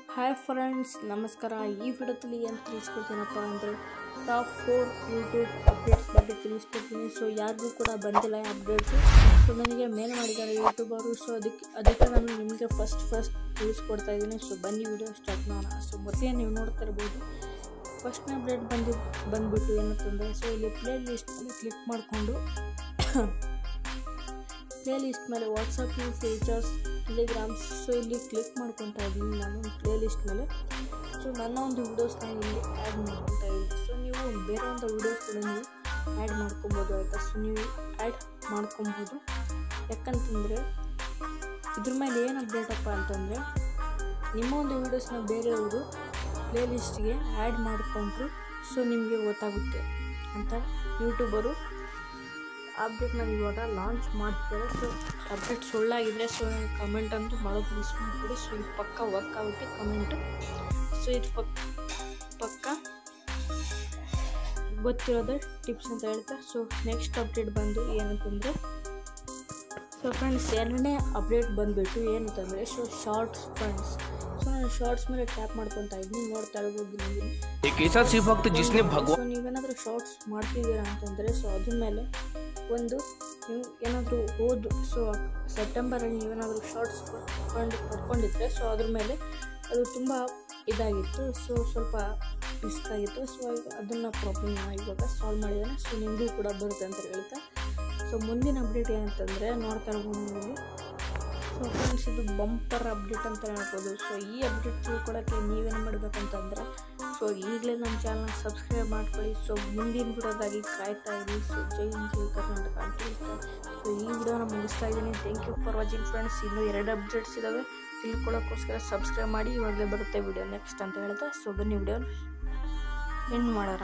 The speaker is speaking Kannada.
ಹಾಯ್ ಫ್ರೆಂಡ್ಸ್ ನಮಸ್ಕಾರ ಈ ವಿಡಿಯೋದಲ್ಲಿ ಏನು ತಿಳಿಸ್ಕೊಡ್ತೀನಪ್ಪ ಅಂದರೆ ಟಾಪ್ ಫೋರ್ ಯೂಟ್ಯೂಬ್ ಅಪ್ಡೇಟ್ಸ್ ಬಗ್ಗೆ ತಿಳಿಸ್ಕೊಡ್ತೀನಿ ಸೊ ಯಾರಿಗೂ ಕೂಡ ಬಂದಿಲ್ಲ ಅಪ್ಡೇಟ್ಸು ಸೊ ನನಗೆ ಮೇಲ್ ಮಾಡಿದ್ದಾರೆ ಯೂಟ್ಯೂಬರು ಸೊ ಅದಕ್ಕೆ ಅದಕ್ಕೆ ನಾನು ನಿಮಗೆ ಫಸ್ಟ್ ಫಸ್ಟ್ ತಿಳಿಸ್ಕೊಡ್ತಾ ಇದ್ದೀನಿ ಸೊ ಬನ್ನಿ ವಿಡಿಯೋ ಸ್ಟಾರ್ಟ್ ಮಾಡೋಣ ಸೊ ಮೊದಲೇ ನೀವು ನೋಡ್ತಾ ಇರ್ಬೋದು ಫಸ್ಟ್ನೇ ಅಪ್ಡೇಟ್ ಬಂದು ಬಂದುಬಿಟ್ಟು ಏನಂತಂದರೆ ಸೊ ಇಲ್ಲಿ ಪ್ಲೇ ಲಿಸ್ಟ್ ಮೇಲೆ ಕ್ಲಿಕ್ ಮಾಡಿಕೊಂಡು ಪ್ಲೇ ಲಿಸ್ಟ್ ಮೇಲೆ ವಾಟ್ಸಪ್ ಫೀಚರ್ಸ್ ಟೆಲಿಗ್ರಾಮ್ಸ್ ಸೊ ಇಲ್ಲಿ ಕ್ಲಿಕ್ ಮಾಡ್ಕೊತಾ ಇದ್ದೀನಿ ನಾನು ಪ್ಲೇ ಲಿಸ್ಟ್ ಮೇಲೆ ಸೊ ನನ್ನ ಒಂದು ವೀಡಿಯೋಸ್ನ ಇಲ್ಲಿ ಆ್ಯಡ್ ಮಾಡ್ಕೊತಾ ಇದ್ದೀನಿ ಸೊ ನೀವು ಬೇರೆ ಒಂದು ವೀಡಿಯೋಸ್ ಕೂಡ ನೀವು ಆ್ಯಡ್ ಮಾಡ್ಕೊಬೋದು ಆಯಿತಾ ಸೊ ನೀವು ಆ್ಯಡ್ ಮಾಡ್ಕೊಬೋದು ಯಾಕಂತಂದರೆ ಇದ್ರ ಮೇಲೆ ಏನು ಅಪ್ಡೇಟಪ್ಪ ಅಂತಂದರೆ ನಿಮ್ಮ ಒಂದು ವೀಡಿಯೋಸ್ನ ಬೇರೆಯವರು ಪ್ಲೇ ಲಿಸ್ಟ್ಗೆ ಆ್ಯಡ್ ಮಾಡಿಕೊಂಡ್ರು ಸೊ ನಿಮಗೆ ಗೊತ್ತಾಗುತ್ತೆ ಅಂತ ಯೂಟ್ಯೂಬರು ಅಪ್ಡೇಟ್ನ ಇವಾಗ ಲಾಂಚ್ ಮಾಡ್ತಾರೆ ಸೊ ಅಪ್ಡೇಟ್ ಸುಳ್ಳಾಗಿದ್ರೆ ಸೊ ಕಮೆಂಟ್ ಅಂತೂ ಮಾಡೋದು ಮಿಸ್ ಮಾಡಿಬಿಡಿ ಸೊ ಇದು ಪಕ್ಕ ವರ್ಕ್ ಆಗುತ್ತೆ ಕಮೆಂಟು ಸೊ ಇದು ಪಕ್ ಪಕ್ಕ ಗೊತ್ತಿರೋದೇ ಟಿಪ್ಸ್ ಅಂತ ಹೇಳ್ತಾ ಸೊ ನೆಕ್ಸ್ಟ್ ಅಪ್ಡೇಟ್ ಬಂದು ಏನಂತಂದರೆ ಸೊ ಫ್ರೆಂಡ್ಸ್ ಎರಡನೇ ಅಪ್ಡೇಟ್ ಬಂದುಬಿಟ್ಟು ಏನಂತಂದರೆ ಸೊ ಶಾರ್ಟ್ಸ್ ಫ್ರೆಂಡ್ಸ್ ಸೊ ನಾನು ಶಾರ್ಟ್ಸ್ ಮೇಲೆ ಟ್ಯಾಪ್ ಮಾಡ್ಕೊತಾ ಇದ್ದೀನಿ ನೋಡ್ತಾ ಇರ್ಬೋದು ನೀವು एक ऐसा शिव भक्त जिसने भगवान ಸೊ ನೀವೇನಾದರೂ ಶಾರ್ಟ್ಸ್ ಮಾಡ್ತಿದ್ದೀರಾ ಅಂತಂದರೆ ಸೊ ಅದ್ರ ಮೇಲೆ ಒಂದು ನೀವು ಏನಾದರೂ ಓದು ಸೊ ಸೆಪ್ಟೆಂಬರಲ್ಲಿ ನೀವೇನಾದರೂ ಶಾರ್ಟ್ಸ್ ಪಡ್ಕೊಂಡು ಪಡ್ಕೊಂಡಿದ್ರೆ ಸೊ ಅದ್ರ ಮೇಲೆ ಅದು ತುಂಬ ಇದಾಗಿತ್ತು ಸೊ ಸ್ವಲ್ಪ ರಿಸ್ಕ್ ಆಗಿತ್ತು ಸೊ ಅದನ್ನು ಪ್ರಾಬ್ಲಮ್ ಇವಾಗ ಸಾಲ್ವ್ ಮಾಡಿದ್ದಾನೆ ಸೊ ನಿಮಗೂ ಕೂಡ ಬರುತ್ತೆ ಅಂತ ಹೇಳ್ತಾ ಸೊ ಮುಂದಿನ ಅಪ್ಡೇಟ್ ಏನಂತಂದರೆ ನೋಡ್ತಾ ಇರ್ಬೋದು ನೀವು ಸೊ ಫ್ರೆಂಡ್ಸ್ ಇದು ಬಂಪರ್ ಅಪ್ಡೇಟ್ ಅಂತ ಹೇಳ್ಬೋದು ಸೊ ಈ ಅಪ್ಡೇಟ್ ತಿಳ್ಕೊಳ್ಳೋಕ್ಕೆ ನೀವೇನು ಮಾಡಬೇಕಂತಂದರೆ ಸೊ ಈಗಲೇ ನಮ್ಮ ಚಾನಲ್ನ ಸಬ್ಸ್ಕ್ರೈಬ್ ಮಾಡ್ಕೊಳ್ಳಿ ಸೊ ಮುಂದಿನ ವಿಡಿಯೋದಾಗಿ ಕಾಯ್ತಾ ಇರಿ ಸೊ ಜೈ ಹಿಂದ್ ಜೈ ಕರ್ನಾಟಕ ಅಂತ ಹೇಳ್ತಾ ಸೊ ಈ ವಿಡಿಯೋನ ಮುಗಿಸ್ತಾ ಇದ್ದೀನಿ thank you for watching friends ಇನ್ನೂ ಎರಡು ಅಪ್ಡೇಟ್ಸ್ ಇದ್ದಾವೆ ತಿಳ್ಕೊಳ್ಳೋಕ್ಕೋಸ್ಕರ ಸಬ್ಸ್ಕ್ರೈಬ್ ಮಾಡಿ ಇವಾಗಲೇ ಬರುತ್ತೆ ವಿಡಿಯೋ ನೆಕ್ಸ್ಟ್ ಅಂತ ಹೇಳ್ತಾ ಸೊ ಬನ್ನಿ ವಿಡಿಯೋನ ಎಂಡ್ ಮಾಡೋಣ